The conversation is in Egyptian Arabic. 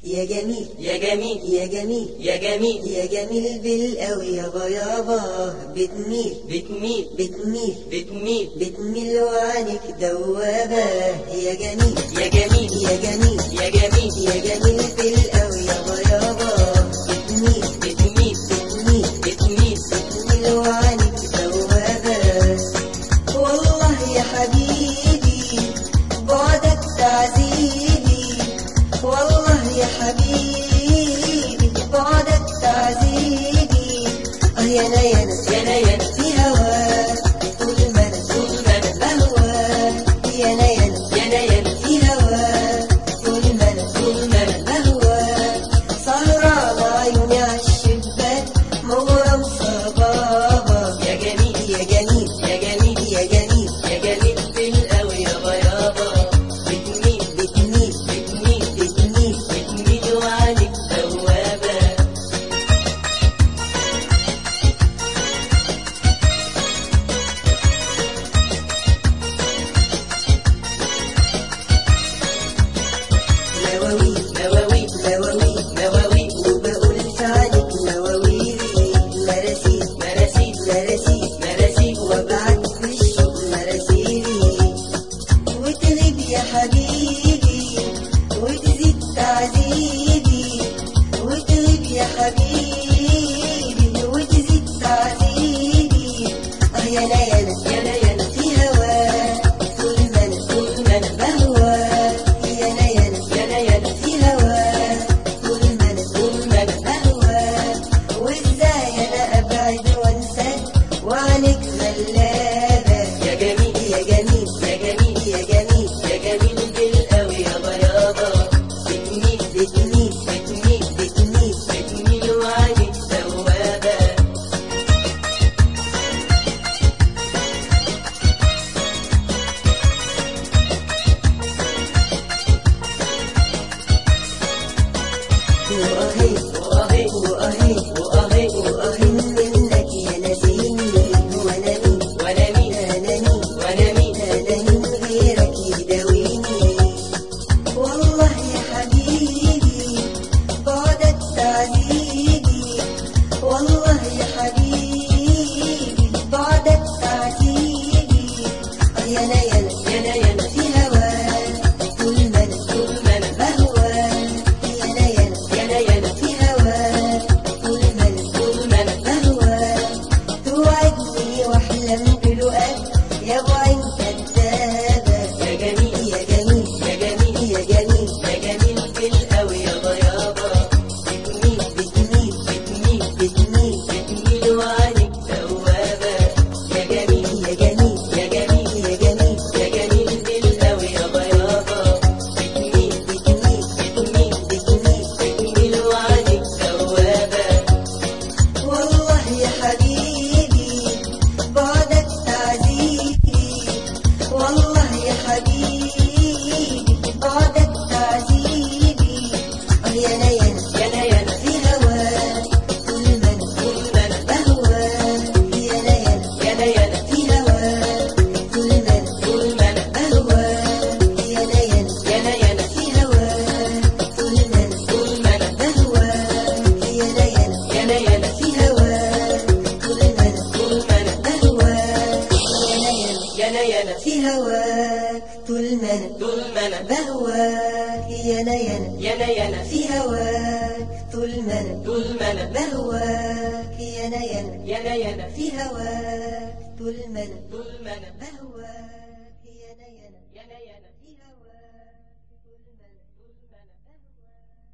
يا جميل يا جميل يا جميل يا جميل يا جميل بالقوي يابا يابا بتميل بتميل بتميل بتميل بتميل وعنك دوابة يا جميل يا جميل يا جميل يا جميل يا جميل بالقوي يابا يابا بتميل بتميل بتميل بتميل بتميل وعنك دوابة والله يا حبيبي بعدك تعذيبي والله يا حبيبي بعدك تعذيبي اه يا نينا يا يا في هواك طول ما انا طول ما انا بهواك يا نينا يا يا في هواك طول ما انا طول ما انا بهواك سهران عيوني عالشباك مغرم صبابة يا جميل يا جميل يا جميل يا جميل يا جميل بالقوي يابا يابا بتميل بتميل بتميل بتميل بتميل وعنك دوابة نواويل نواوي نواويل نواوي وبقول في عليك نواويلي مراسيل مراسيل مراسيل مراسيل وابعت في الشوق مراسيلي وتغيب يا حبيبي وتزيد تعذيبي وتغيب يا حبيبي وتزيد تعذيبي اه يا ليالي يا يا في هواك طول ما انا طول ما انا بهواك يا ليالي يا يا في هواك طول ما انا طول ما انا أهواك وإزاي أنا أبعد وأنساك وعنك غلابة يا جميل يا جميل يا جميل يا جميل يا جميل بالقوي يابا يابا بتميل بتميل بتميل بتميل بتميل وعنك دوابة وأهي وأهي وأهي وأهي وأهي منك يا نسيني وأنا مين وأنا مين أنا مين وأنا مين أنا من غيرك يداويني والله يا حبيبي بعدك تعذيبي والله يا حبيبي بعدك تعذيبي اه يا ليالي يا يا في هواك طول ما انا طول ما انا بهواك يا ليالي يا يا في هواك طول ما انا طول ما انا بهواك توعدني واحلم بلقاك يا ابو عين كدابه يا جميل يا جميل يا جميل يا جميل يا جميل بالقوي يابا يابا بتميل بتميل بتميل بتميل بتميل وعنك دوابة يا جميل يا جميل يا جميل يا جميل يا جميل بالقوي يابا يابا بتميل بتميل بتميل بتميل بتميل وعنك دوابة والله يا حبيبي بعدك تعذيبي والله يا حبيبي بعدك تعذيبي اه يا ليالي يا يا في هواك طول ما انا طول ما انا بهواك يا ليالي يا يا في هواك طول ما انا طول ما انا بهواك يا ليالي يا يا في هواك طول ما انا طول ما انا بهواك يا ليالي يا يا في هواك طول ما انا طول ما انا بهواك يا ليالي يا يا في هواك طول ما انا طول ما انا بهواك يا ليالي يا يا في هواك طول ما انا طول ما انا بهواك يا ليالي يا يا في هواك طول ما انا طول ما انا بهواك يا ليالي يا يا في هواك طول ما انا طول ما انا